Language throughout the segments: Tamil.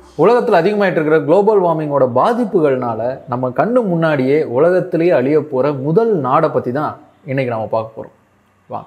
உலகத்தில் அதிகமாயிட்டு இருக்கிற குளோபல் வார்மிங்கோட பாதிப்புகள்னால நம்ம கண்ணு முன்னாடியே உலகத்திலேயே அழிய போகிற முதல் நாடை பற்றி தான் இன்னைக்கு நம்ம பார்க்க போகிறோம் வாங்க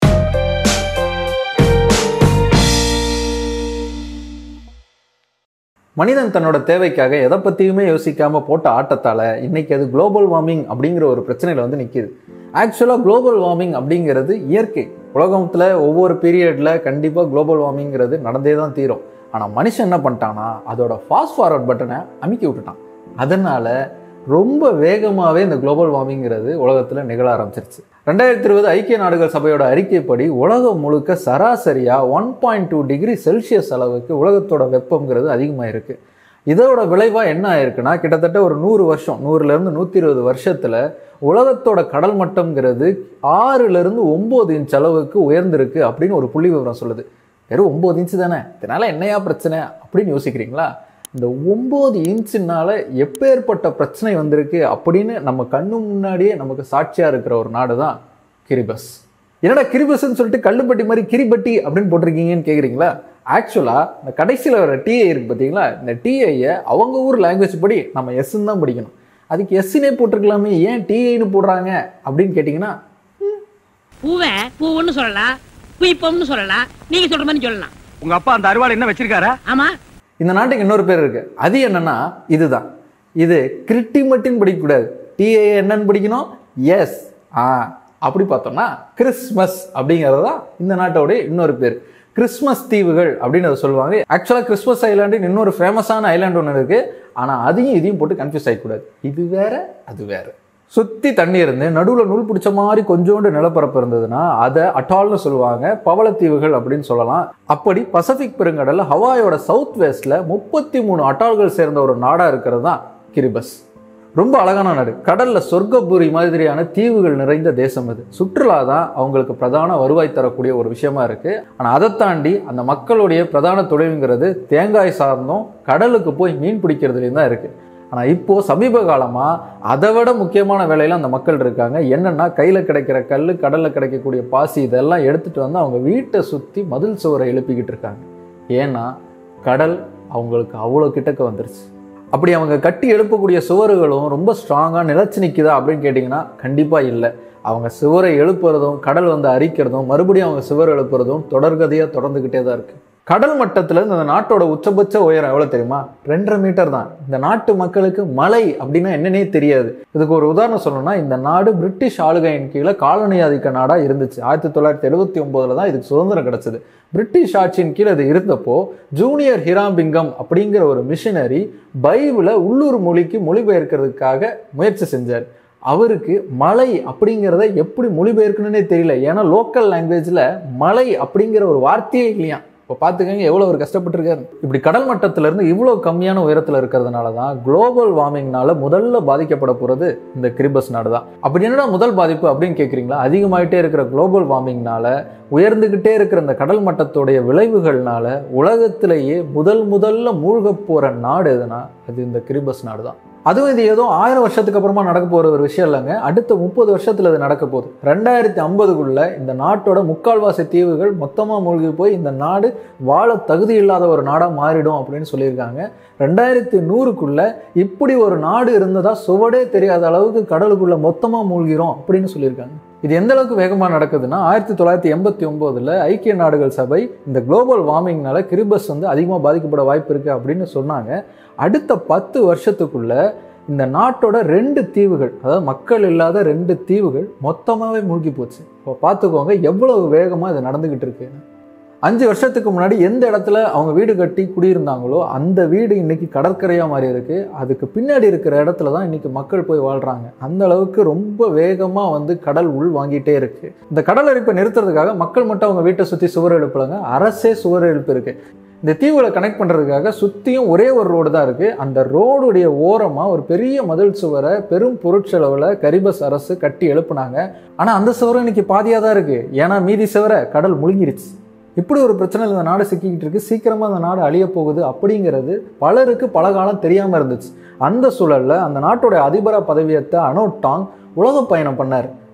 மனிதன் தன்னோட தேவைக்காக எதை பற்றியுமே யோசிக்காம போட்ட ஆட்டத்தால் இன்னைக்கு அது குளோபல் வார்மிங் அப்படிங்கிற ஒரு பிரச்சனையில் வந்து நிற்கிது ஆக்சுவலாக குளோபல் வார்மிங் அப்படிங்கிறது இயற்கை உலகத்தில் ஒவ்வொரு பீரியடில் கண்டிப்பாக குளோபல் வார்மிங்கிறது நடந்தே தான் தீரும் ஆனால் மனுஷன் என்ன பண்ணிட்டான்னா அதோட ஃபாஸ்ட் ஃபார்வர்ட் பட்டனை அமுக்கி விட்டுட்டான் அதனால் ரொம்ப வேகமாகவே இந்த குளோபல் வார்மிங்கிறது உலகத்தில் நிகழ ஆரம்பிச்சிருச்சு ரெண்டாயிரத்தி இருபது ஐக்கிய நாடுகள் சபையோட அறிக்கைப்படி உலகம் முழுக்க சராசரியாக one point two degree Celsius அளவுக்கு உலகத்தோட வெப்பம்ங்கிறது அதிகமாக இருக்குது இதோட விளைவாக என்ன ஆயிருக்குன்னா கிட்டத்தட்ட ஒரு நூறு வருஷம் நூறுலேருந்து நூற்றி இருபது வருஷத்தில் உலகத்தோட கடல் மட்டம்ங்கிறது ஆறுலேருந்து ஒம்பது இன்ச் அளவுக்கு உயர்ந்திருக்கு அப்படின்னு ஒரு புள்ளி விவரம் சொல்லுது வெறும் ஒம்பது இன்ச்சு தானே இதனால் என்னையா பிரச்சனை அப்படின்னு யோசிக்கிறீங்களா இந்த ஒம்பது இன்ச்சுனால எப்பேற்பட்ட பிரச்சனை வந்திருக்கு அப்படின்னு நம்ம கண்ணு முன்னாடியே நமக்கு சாட்சியாக இருக்கிற ஒரு நாடு தான் கிரிபஸ் என்னடா கிரிபஸ்ன்னு சொல்லிட்டு கல்லுப்பட்டி மாதிரி கிரிபட்டி அப்படின்னு போட்டிருக்கீங்கன்னு கேட்குறீங்களா ஆக்சுவலாக இந்த கடைசியில் வர டிஐ இருக்குது பார்த்தீங்களா இந்த டிஐயை அவங்க ஊர் லாங்குவேஜ் படி நம்ம எஸ்ன்னு தான் படிக்கணும் அதுக்கு எஸ்ஸுனே போட்டிருக்கலாமே ஏன் டிஐன்னு போடுறாங்க அப்படின்னு கேட்டிங்கன்னா பூவை பூவுன்னு சொல்லலாம் குயிப்பம்னு சொல்லலாம் நீங்க சொல்ற மாதிரி சொல்லலாம் உங்க அப்பா அந்த அருவாள் என்ன வச்சிருக்காரா ஆமா இந்த நாட்டுக்கு இன்னொரு பேர் இருக்கு அது என்னன்னா இதுதான் இது கிரிட்டிமட்டின்னு படிக்கக்கூடாது டிஏ என்னன்னு படிக்கணும் எஸ் ஆ அப்படி பார்த்தோம்னா கிறிஸ்மஸ் அப்படிங்கிறது தான் இந்த நாட்டோடைய இன்னொரு பேர் கிறிஸ்மஸ் தீவுகள் அப்படின்னு அதை சொல்லுவாங்க ஆக்சுவலாக கிறிஸ்மஸ் ஐலாண்டுன்னு இன்னொரு ஃபேமஸான ஐலாண்டு ஒன்று இருக்குது ஆனால் அதையும் இதையும் போட்டு கன்ஃபியூஸ் ஆகிக்கூடாது இது வேற அது வேற சுற்றி தண்ணி இருந்து நடுவில் நூல் பிடிச்ச மாதிரி கொஞ்சோண்டு நிலப்பரப்பு இருந்ததுன்னா அதை அட்டால்னு சொல்லுவாங்க பவளத்தீவுகள் அப்படின்னு சொல்லலாம் அப்படி பசிபிக் பெருங்கடல்ல ஹவாயோட சவுத் வெஸ்ட்ல முப்பத்தி மூணு அட்டால்கள் சேர்ந்த ஒரு நாடாக இருக்கிறது தான் கிரிபஸ் ரொம்ப அழகான நாடு கடல்ல சொர்க்கபுரி மாதிரியான தீவுகள் நிறைந்த தேசம் அது சுற்றுலா தான் அவங்களுக்கு பிரதான வருவாய் தரக்கூடிய ஒரு விஷயமா இருக்கு ஆனால் அதை தாண்டி அந்த மக்களுடைய பிரதான தொழிலுங்கிறது தேங்காய் சார்ந்தும் கடலுக்கு போய் மீன் பிடிக்கிறதுலையும் தான் இருக்கு ஆனால் இப்போ சமீப காலமாக அதை விட முக்கியமான வேலையில் அந்த மக்கள் இருக்காங்க என்னென்னா கையில் கிடைக்கிற கல் கடலில் கிடைக்கக்கூடிய பாசி இதெல்லாம் எடுத்துகிட்டு வந்து அவங்க வீட்டை சுற்றி மதில் சுவரை எழுப்பிக்கிட்டு இருக்காங்க ஏன்னா கடல் அவங்களுக்கு அவ்வளோ கிட்டக்க வந்துருச்சு அப்படி அவங்க கட்டி எழுப்பக்கூடிய சுவறுகளும் ரொம்ப ஸ்ட்ராங்காக நிலச்சி நிற்குதா அப்படின்னு கேட்டிங்கன்னா கண்டிப்பாக இல்லை அவங்க சுவரை எழுப்புறதும் கடல் வந்து அரிக்கிறதும் மறுபடியும் அவங்க சுவர் எழுப்புறதும் தொடர்கதையாக தொடர்ந்துக்கிட்டே தான் இருக்குது கடல் மட்டத்தில் இந்த நாட்டோட உச்சபட்ச உயரம் எவ்வளோ தெரியுமா ரெண்டரை மீட்டர் தான் இந்த நாட்டு மக்களுக்கு மலை அப்படின்னா என்னன்னே தெரியாது இதுக்கு ஒரு உதாரணம் சொல்லணும்னா இந்த நாடு பிரிட்டிஷ் ஆளுகையின் கீழே காலனி ஆதிக்க நாடாக இருந்துச்சு ஆயிரத்தி தொள்ளாயிரத்தி எழுபத்தி ஒம்போதில் தான் இதுக்கு சுதந்திரம் கிடச்சிது பிரிட்டிஷ் ஆட்சியின் கீழே இது இருந்தப்போ ஜூனியர் ஹிராம்பிங்கம் அப்படிங்கிற ஒரு மிஷினரி பைபிளை உள்ளூர் மொழிக்கு மொழிபெயர்க்கிறதுக்காக முயற்சி செஞ்சார் அவருக்கு மலை அப்படிங்கிறத எப்படி மொழிபெயர்க்கணுன்னே தெரியல ஏன்னா லோக்கல் லாங்குவேஜில் மலை அப்படிங்கிற ஒரு வார்த்தையே இல்லையா இப்போ பார்த்துக்கங்க எவ்வளோ ஒரு கஷ்டப்பட்டிருக்காரு இப்படி கடல் மட்டத்திலிருந்து இவ்வளோ கம்மியான உயரத்தில் இருக்கிறதுனால தான் குளோபல் வார்மிங்னால முதல்ல பாதிக்கப்பட போகிறது இந்த கிரிபஸ் நாடு தான் அப்படி என்னடா முதல் பாதிப்பு அப்படின்னு கேட்குறீங்களா அதிகமாயிட்டே இருக்கிற குளோபல் வார்மிங்னால உயர்ந்துக்கிட்டே இருக்கிற இந்த கடல் மட்டத்துடைய விளைவுகள்னால உலகத்திலேயே முதல் முதல்ல மூழ்க போகிற நாடு எதுனா அது இந்த கிரிபஸ் நாடு தான் அதுவும் இது ஏதோ ஆயிரம் வருஷத்துக்கு அப்புறமா நடக்க போகிற ஒரு விஷயம் இல்லைங்க அடுத்த முப்பது வருஷத்தில் இது நடக்க போகுது ரெண்டாயிரத்தி ஐம்பதுக்குள்ள இந்த நாட்டோட முக்கால்வாசி தீவுகள் மொத்தமாக மூழ்கி போய் இந்த நாடு வாழ தகுதி இல்லாத ஒரு நாடாக மாறிடும் அப்படின்னு சொல்லியிருக்காங்க ரெண்டாயிரத்தி நூறுக்குள்ள இப்படி ஒரு நாடு இருந்ததா சுவடே தெரியாத அளவுக்கு கடலுக்குள்ள மொத்தமாக மூழ்கிறோம் அப்படின்னு சொல்லியிருக்காங்க இது எந்த அளவுக்கு வேகமாக நடக்குதுன்னா ஆயிரத்தி தொள்ளாயிரத்தி எண்பத்தி ஒம்போதில் ஐக்கிய நாடுகள் சபை இந்த குளோபல் வார்மிங்னால கிரிபஸ் வந்து அதிகமாக பாதிக்கப்பட வாய்ப்பு இருக்குது அப்படின்னு சொன்னாங்க அடுத்த பத்து வருஷத்துக்குள்ள இந்த நாட்டோட ரெண்டு தீவுகள் அதாவது மக்கள் இல்லாத ரெண்டு தீவுகள் மொத்தமாகவே மூழ்கி போச்சு இப்போ பார்த்துக்கோங்க எவ்வளவு வேகமாக இது நடந்துக்கிட்டு இருக்கு அஞ்சு வருஷத்துக்கு முன்னாடி எந்த இடத்துல அவங்க வீடு கட்டி குடியிருந்தாங்களோ அந்த வீடு இன்னைக்கு கடற்கரையாக மாறி இருக்கு அதுக்கு பின்னாடி இருக்கிற இடத்துல தான் இன்னைக்கு மக்கள் போய் வாழ்றாங்க அந்த அளவுக்கு ரொம்ப வேகமாக வந்து கடல் உள் வாங்கிட்டே இருக்கு இந்த கடல் அரிப்பை நிறுத்துறதுக்காக மக்கள் மட்டும் அவங்க வீட்டை சுற்றி சுவர் எழுப்புறாங்க அரசே சுவர் எழுப்பு இருக்கு இந்த தீவுகளை கனெக்ட் பண்ணுறதுக்காக சுற்றியும் ஒரே ஒரு ரோடு தான் இருக்குது அந்த ரோடுடைய ஓரமாக ஒரு பெரிய மதில் சுவரை பெரும் பொருட்செலவில் கரிபஸ் அரசு கட்டி எழுப்புனாங்க ஆனால் அந்த சுவரும் இன்னைக்கு பாதியாக தான் இருக்குது ஏன்னா மீதி சுவரை கடல் முழுங்கிருச்சு இப்படி ஒரு பிரச்சனை இந்த நாடு சிக்கிக்கிட்டு இருக்கு சீக்கிரமாக அந்த நாடு அழிய போகுது அப்படிங்கிறது பலருக்கு பல காலம் தெரியாமல் இருந்துச்சு அந்த சூழலில் அந்த நாட்டோட அதிபர பதவியத்தை அனோட்டாங் உலக பயணம் பண்ணார்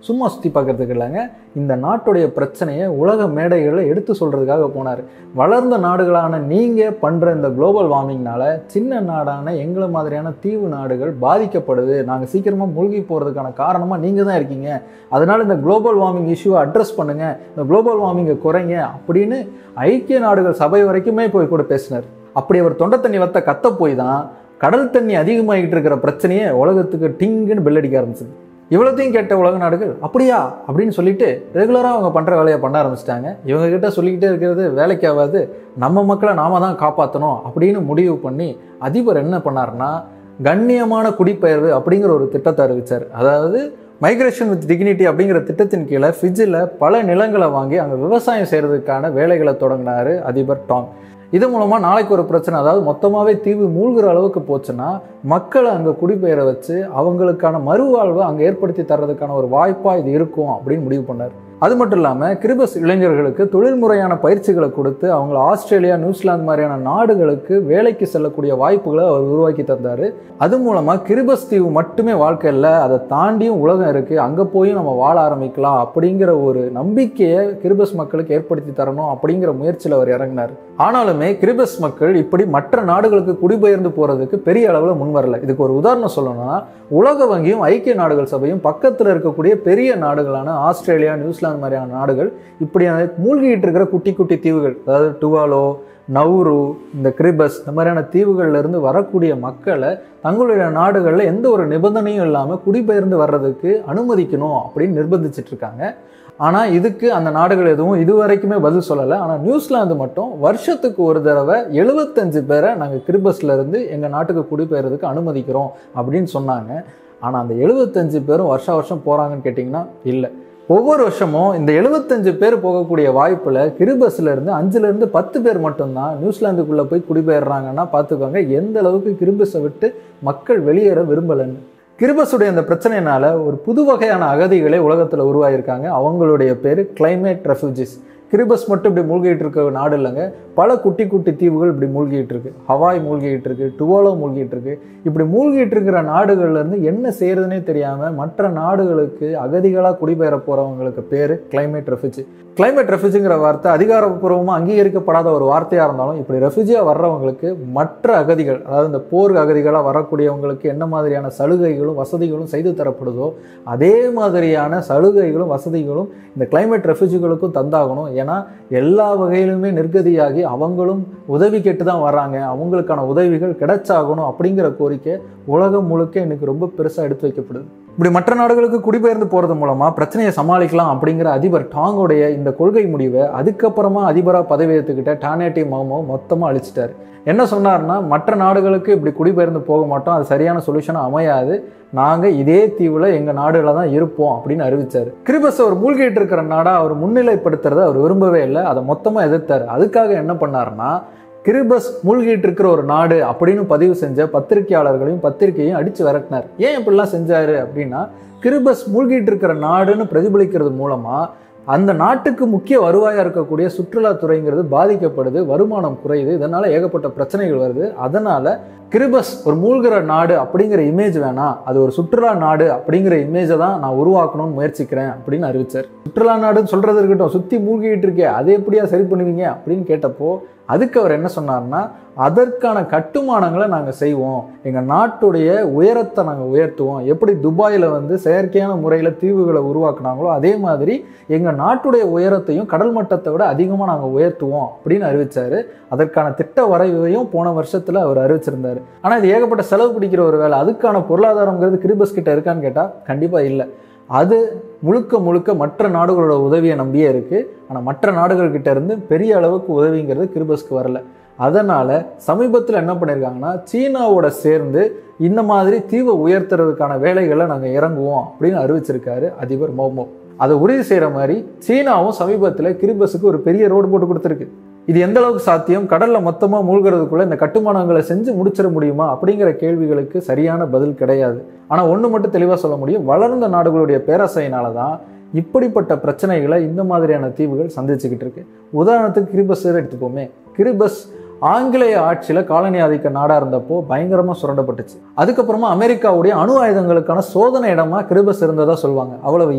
சும்மா சுற்றி பார்க்கறதுக்கு இல்லைங்க இந்த நாட்டுடைய பிரச்சனையை உலக மேடைகளில் எடுத்து சொல்கிறதுக்காக போனார் வளர்ந்த நாடுகளான நீங்கள் பண்ணுற இந்த குளோபல் வார்மிங்னால சின்ன நாடான எங்களை மாதிரியான தீவு நாடுகள் பாதிக்கப்படுது நாங்கள் சீக்கிரமாக மூழ்கி போகிறதுக்கான காரணமாக நீங்கள் தான் இருக்கீங்க அதனால் இந்த குளோபல் வார்மிங் இஷ்யூவை அட்ரஸ் பண்ணுங்கள் இந்த குளோபல் வார்மிங்கை குறைங்க அப்படின்னு ஐக்கிய நாடுகள் சபை வரைக்குமே போய் கூட பேசினார் அப்படி அவர் தொண்டை தண்ணி வத்த கத்த போய் தான் கடல் தண்ணி அதிகமாகிட்டு இருக்கிற பிரச்சனையே உலகத்துக்கு டிங்குன்னு bell அடிக்க ஆரம்பிச்சது இவ்வளோத்தையும் கேட்ட உலக நாடுகள் அப்படியா அப்படின்னு சொல்லிட்டு ரெகுலராக அவங்க பண்ணுற வேலையை பண்ண ஆரம்பிச்சிட்டாங்க இவங்க கிட்ட சொல்லிக்கிட்டே இருக்கிறது வேலைக்கு ஆகாது நம்ம மக்களை நாம தான் காப்பாற்றணும் அப்படின்னு முடிவு பண்ணி அதிபர் என்ன பண்ணாருன்னா கண்ணியமான குடிபெயர்வு அப்படிங்கிற ஒரு திட்டத்தை அறிவிச்சார் அதாவது மைக்ரேஷன் வித் டிக்னிட்டி அப்படிங்கிற திட்டத்தின் கீழே ஃபிஜில் பல நிலங்களை வாங்கி அங்கே விவசாயம் செய்கிறதுக்கான வேலைகளை தொடங்கினார் அதிபர் டாங் இது மூலமாக நாளைக்கு ஒரு பிரச்சனை அதாவது மொத்தமாகவே தீவு மூழ்கிற அளவுக்கு போச்சுன்னா மக்களை அங்கே குடிபெயர வச்சு அவங்களுக்கான மறுவாழ்வை அங்கே ஏற்படுத்தி தர்றதுக்கான ஒரு வாய்ப்பாக இது இருக்கும் அப்படின்னு முடிவு பண்ணார் அது மட்டும் இல்லாமல் கிரிபஸ் இளைஞர்களுக்கு தொழில்முறையான பயிற்சிகளை கொடுத்து அவங்கள ஆஸ்திரேலியா நியூசிலாந்து மாதிரியான நாடுகளுக்கு வேலைக்கு செல்லக்கூடிய வாய்ப்புகளை அவர் உருவாக்கி தந்தார் அது மூலமாக கிரிபஸ் தீவு மட்டுமே வாழ்க்கை இல்லை அதை தாண்டியும் உலகம் இருக்குது அங்கே போயும் நம்ம வாழ ஆரம்பிக்கலாம் அப்படிங்கிற ஒரு நம்பிக்கையை கிரிபஸ் மக்களுக்கு ஏற்படுத்தி தரணும் அப்படிங்கிற முயற்சியில் அவர் இறங்கினார் ஆனாலுமே கிரிபஸ் மக்கள் இப்படி மற்ற நாடுகளுக்கு குடிபெயர்ந்து போகிறதுக்கு பெரிய அளவில் முன் வரல இதுக்கு ஒரு உதாரணம் சொல்லணும்னா உலக வங்கியும் ஐக்கிய நாடுகள் சபையும் பக்கத்தில் இருக்கக்கூடிய பெரிய நாடுகளான ஆஸ்திரேலியா நியூசிலாந்து மாதிரியான நாடுகள் இப்படி அந்த மூழ்கிட்டு இருக்கிற குட்டி குட்டி தீவுகள் அதாவது டுவாலோ நவ்ரு இந்த கிரிபஸ் இந்த மாதிரியான தீவுகள்ல இருந்து வரக்கூடிய மக்களை தங்களுடைய நாடுகளில் எந்த ஒரு நிபந்தனையும் இல்லாமல் குடிபெயர்ந்து வர்றதுக்கு அனுமதிக்கணும் அப்படின்னு நிர்பந்திச்சிட்டு இருக்காங்க ஆனால் இதுக்கு அந்த நாடுகள் எதுவும் இது வரைக்குமே பதில் சொல்லலை ஆனால் நியூசிலாந்து மட்டும் வருஷத்துக்கு ஒரு தடவை எழுபத்தஞ்சு பேரை நாங்கள் கிரிபஸ்ல இருந்து எங்கள் நாட்டுக்கு குடிபெயர்றதுக்கு அனுமதிக்கிறோம் அப்படின்னு சொன்னாங்க ஆனால் அந்த எழுபத்தஞ்சு பேரும் வருஷ வருஷம் போகிறாங்கன்னு கேட்டிங்கன்னா இல்லை ஒவ்வொரு வருஷமும் இந்த எழுபத்தஞ்சு பேர் போகக்கூடிய வாய்ப்பில் கிரிபஸ்ல இருந்து அஞ்சுல இருந்து பத்து பேர் மட்டும்தான் நியூசிலாந்துக்குள்ளே போய் குடிபெயர்றாங்கன்னா பார்த்துக்கோங்க எந்த அளவுக்கு கிரிபஸை விட்டு மக்கள் வெளியேற விரும்பலைன்னு கிரிபஸுடைய இந்த பிரச்சனையினால ஒரு புது வகையான அகதிகளே உலகத்தில் உருவாகியிருக்காங்க அவங்களுடைய பேர் கிளைமேட் ரெஃப்யூஜிஸ் கிரிபஸ் மட்டும் இப்படி மூழ்கிட்டு இருக்க நாடு இல்லைங்க பல குட்டி குட்டி தீவுகள் இப்படி மூழ்கிட்டு இருக்கு ஹவாய் மூழ்கிட்டு இருக்கு டுவோலோ மூழ்கிட்டு இருக்கு இப்படி மூழ்கிட்டு இருக்கிற நாடுகள்ல இருந்து என்ன செய்யறதுனே தெரியாம மற்ற நாடுகளுக்கு அகதிகளாக குடிபெயர போறவங்களுக்கு பேர் கிளைமேட் ரெஃப்யூஜி கிளைமேட் ரெஃப்யூஜிங்கிற வார்த்தை அதிகாரப்பூர்வமாக அங்கீகரிக்கப்படாத ஒரு வார்த்தையாக இருந்தாலும் இப்படி ரெஃப்யூஜியாக வர்றவங்களுக்கு மற்ற அகதிகள் அதாவது இந்த போர் அகதிகளாக வரக்கூடியவங்களுக்கு என்ன மாதிரியான சலுகைகளும் வசதிகளும் செய்து தரப்படுதோ அதே மாதிரியான சலுகைகளும் வசதிகளும் இந்த கிளைமேட் ரெஃப்யூஜிகளுக்கும் தந்தாகணும் ஏன்னா எல்லா வகையிலுமே நிர்கதியாகி அவங்களும் உதவி கேட்டு தான் வர்றாங்க அவங்களுக்கான உதவிகள் கிடைச்சாகணும் அப்படிங்கிற கோரிக்கை உலகம் முழுக்க இன்னைக்கு ரொம்ப பெருசாக எடுத்து வைக்கப்படுது இப்படி மற்ற நாடுகளுக்கு குடிபெயர்ந்து போகிறது மூலமாக பிரச்சனையை சமாளிக்கலாம் அப்படிங்கிற அதிபர் டாங்கோடைய இந்த கொள்கை முடிவை அதுக்கப்புறமா அதிபராக பதவி ஏற்றுக்கிட்ட டானேட்டி மாமோ மொத்தமாக அழிச்சிட்டாரு என்ன சொன்னார்னா மற்ற நாடுகளுக்கு இப்படி குடிபெயர்ந்து போக மாட்டோம் அது சரியான சொல்யூஷனாக அமையாது நாங்கள் இதே தீவில் எங்கள் நாடுல தான் இருப்போம் அப்படின்னு அறிவிச்சார் கிரிபஸ் அவர் மூழ்கிட்டு இருக்கிற நாடாக அவர் முன்னிலைப்படுத்துறத அவர் விரும்பவே இல்லை அதை மொத்தமாக எதிர்த்தார் அதுக்காக என்ன பண்ணாருன்னா கிரிபஸ் மூழ்கிட்டு இருக்கிற ஒரு நாடு அப்படின்னு பதிவு செஞ்ச பத்திரிகையாளர்களையும் பத்திரிகையும் அடிச்சு விரட்டினார் ஏன் இப்படிலாம் செஞ்சாரு அப்படின்னா கிரிபஸ் மூழ்கிட்டு இருக்கிற நாடுன்னு பிரதிபலிக்கிறது மூலமா அந்த நாட்டுக்கு முக்கிய வருவாயா இருக்கக்கூடிய சுற்றுலாத்துறைங்கிறது பாதிக்கப்படுது வருமானம் குறையுது இதனால ஏகப்பட்ட பிரச்சனைகள் வருது அதனால கிரிபஸ் ஒரு மூழ்கிற நாடு அப்படிங்கிற இமேஜ் வேணாம் அது ஒரு சுற்றுலா நாடு அப்படிங்கிற இமேஜை தான் நான் உருவாக்கணும்னு முயற்சிக்கிறேன் அப்படின்னு அறிவிச்சார் சுற்றுலா நாடுன்னு சொல்றது இருக்கட்டும் சுத்தி மூழ்கிட்டு இருக்கே அதை எப்படியா சரி பண்ணுவீங்க அப்படின்னு கேட்டப்போ அதுக்கு அவர் என்ன சொன்னார்னா அதற்கான கட்டுமானங்களை நாங்கள் செய்வோம் எங்கள் நாட்டுடைய உயரத்தை நாங்கள் உயர்த்துவோம் எப்படி துபாயில் வந்து செயற்கையான முறையில் தீவுகளை உருவாக்குனாங்களோ அதே மாதிரி எங்கள் நாட்டுடைய உயரத்தையும் கடல் மட்டத்தை விட அதிகமாக நாங்கள் உயர்த்துவோம் அப்படின்னு அறிவிச்சாரு அதற்கான திட்ட வரைவையும் போன வருஷத்தில் அவர் அறிவிச்சிருந்தாரு ஆனால் இது ஏகப்பட்ட செலவு பிடிக்கிற ஒரு வேலை அதுக்கான பொருளாதாரங்கிறது கிரிபஸ் கிட்ட இருக்கான்னு கேட்டால் கண்டிப்பாக இல்லை அது முழுக்க முழுக்க மற்ற நாடுகளோட உதவியை நம்பியே இருக்கு ஆனால் மற்ற நாடுகள் கிட்ட இருந்து பெரிய அளவுக்கு உதவிங்கிறது கிரிபஸ்க்கு வரல அதனால சமீபத்தில் என்ன பண்ணியிருக்காங்கன்னா சீனாவோட சேர்ந்து இந்த மாதிரி தீவை உயர்த்துறதுக்கான வேலைகளை நாங்கள் இறங்குவோம் அப்படின்னு அறிவிச்சிருக்காரு அதிபர் மோமோ அதை உறுதி செய்கிற மாதிரி சீனாவும் சமீபத்தில் கிரிபஸுக்கு ஒரு பெரிய ரோடு போட்டு கொடுத்துருக்கு இது எந்த அளவுக்கு சாத்தியம் கடல்ல மொத்தமா மூழ்கிறதுக்குள்ள இந்த கட்டுமானங்களை செஞ்சு முடிச்சிட முடியுமா அப்படிங்கிற கேள்விகளுக்கு சரியான பதில் கிடையாது ஆனா ஒண்ணு மட்டும் தெளிவா சொல்ல முடியும் வளர்ந்த நாடுகளுடைய பேராசையினால தான் இப்படிப்பட்ட பிரச்சனைகளை இந்த மாதிரியான தீவுகள் சந்திச்சுக்கிட்டு இருக்கு உதாரணத்துக்கு கிரிபஸ் எடுத்துப்போமே கிரிபஸ் ஆங்கிலேய ஆட்சியில காலனி ஆதிக்க நாடா இருந்தப்போ பயங்கரமா சுரண்டப்பட்டுச்சு அதுக்கப்புறமா அமெரிக்காவுடைய அணு ஆயுதங்களுக்கான சோதனை இடமா கிரிபஸ் இருந்ததா சொல்லுவாங்க அவ்வளவு ஏன்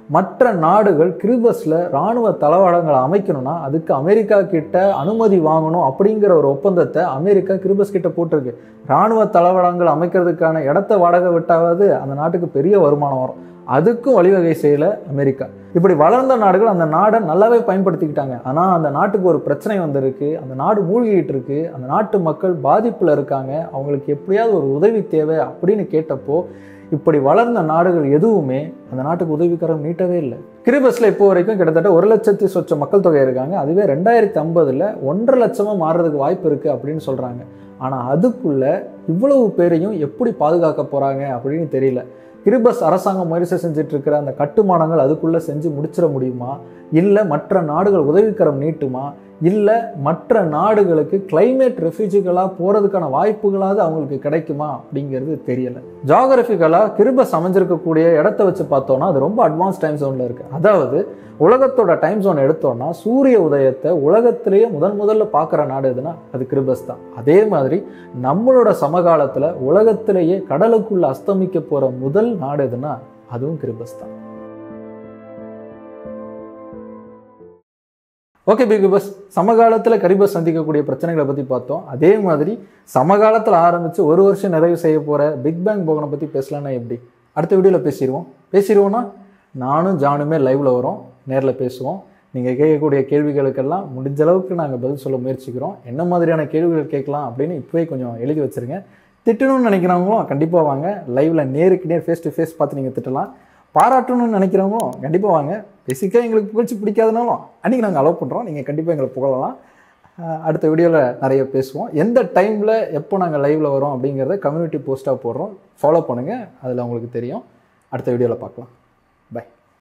மற்ற நாடுகள் கிரிபஸில் இராணுவ தளவாடங்களை அமைக்கணும்னா அதுக்கு அமெரிக்கா கிட்ட அனுமதி வாங்கணும் அப்படிங்கிற ஒரு ஒப்பந்தத்தை அமெரிக்கா கிரிபஸ் கிட்ட போட்டிருக்கு இராணுவ தளவாடங்கள் அமைக்கிறதுக்கான இடத்த வாடகை விட்டாவது அந்த நாட்டுக்கு பெரிய வருமானம் வரும் அதுக்கும் வழிவகை செய்யல அமெரிக்கா இப்படி வளர்ந்த நாடுகள் அந்த நாடை நல்லாவே பயன்படுத்திக்கிட்டாங்க ஆனால் அந்த நாட்டுக்கு ஒரு பிரச்சனை வந்திருக்கு அந்த நாடு மூழ்கிட்டு இருக்கு அந்த நாட்டு மக்கள் பாதிப்பில் இருக்காங்க அவங்களுக்கு எப்படியாவது ஒரு உதவி தேவை அப்படின்னு கேட்டப்போ இப்படி வளர்ந்த நாடுகள் எதுவுமே அந்த நாட்டுக்கு உதவிக்கரம் நீட்டவே இல்லை கிரிபஸ்ல இப்போ வரைக்கும் கிட்டத்தட்ட ஒரு லட்சத்தி சொச்ச மக்கள் தொகை இருக்காங்க அதுவே ரெண்டாயிரத்தி ஐம்பதுல ஒன்றரை லட்சமா மாறுறதுக்கு வாய்ப்பு இருக்கு அப்படின்னு சொல்றாங்க ஆனா அதுக்குள்ள இவ்வளவு பேரையும் எப்படி பாதுகாக்க போறாங்க அப்படின்னு தெரியல கிரிபஸ் அரசாங்கம் முயற்சி செஞ்சுட்டு இருக்கிற அந்த கட்டுமானங்கள் அதுக்குள்ள செஞ்சு முடிச்சிட முடியுமா இல்லை மற்ற நாடுகள் உதவிக்கரம் நீட்டுமா இல்லை மற்ற நாடுகளுக்கு கிளைமேட் ரெஃப்யூஜிகளாக போகிறதுக்கான வாய்ப்புகளாவது அவங்களுக்கு கிடைக்குமா அப்படிங்கிறது தெரியல ஜாகிரபிக்கலாக கிரிபஸ் அமைஞ்சிருக்கக்கூடிய இடத்த வச்சு பார்த்தோம்னா அது ரொம்ப அட்வான்ஸ் டைம் ஜோனில் இருக்குது அதாவது உலகத்தோட டைம் ஜோன் எடுத்தோம்னா சூரிய உதயத்தை உலகத்திலேயே முதன் முதல்ல பார்க்குற நாடு எதுனா அது கிரிபஸ் தான் அதே மாதிரி நம்மளோட சமகாலத்தில் உலகத்திலேயே கடலுக்குள்ள அஸ்தமிக்க போகிற முதல் நாடு எதுனா அதுவும் கிரிபஸ் தான் ஓகே பிக் பஸ் சமகாலத்தில் கரிபஸ் சந்திக்கக்கூடிய பிரச்சனைகளை பற்றி பார்த்தோம் அதே மாதிரி சமகாலத்தில் ஆரம்பித்து ஒரு வருஷம் நிறைவு செய்ய போகிற பிக் பேங் போகனை பற்றி பேசலான்னா எப்படி அடுத்த வீடியோவில் பேசிடுவோம் பேசிடுவோன்னா நானும் ஜானுமே லைவில் வரோம் நேரில் பேசுவோம் நீங்கள் கேட்கக்கூடிய கேள்விகளுக்கெல்லாம் முடிஞ்ச அளவுக்கு நாங்கள் பதில் சொல்ல முயற்சிக்கிறோம் என்ன மாதிரியான கேள்விகள் கேட்கலாம் அப்படின்னு இப்போவே கொஞ்சம் எழுதி வச்சுருங்க திட்டணும்னு நினைக்கிறவங்களும் கண்டிப்பாக வாங்க லைவில் நேருக்கு நேர் ஃபேஸ் டு ஃபேஸ் பார்த்து நீங்கள் திட்டலாம் பாராட்டணும்னு நினைக்கிறவங்களும் கண்டிப்பாக வாங்க பேசிக்காக எங்களுக்கு புகழ்ச்சி பிடிக்காதனாலும் அன்றைக்கி நாங்கள் அலோவ் பண்ணுறோம் நீங்கள் கண்டிப்பாக எங்களை புகழலாம் அஹ் அடுத்த வீடியோவில் நிறைய பேசுவோம் எந்த டைமில் எப்போ நாங்கள் லைவில் வரோம் அப்படிங்கிறத கம்யூனிட்டி போஸ்ட்டாக போடுறோம் ஃபாலோ பண்ணுங்கள் அதில் உங்களுக்கு தெரியும் அடுத்த வீடியோவில் பார்க்கலாம் பை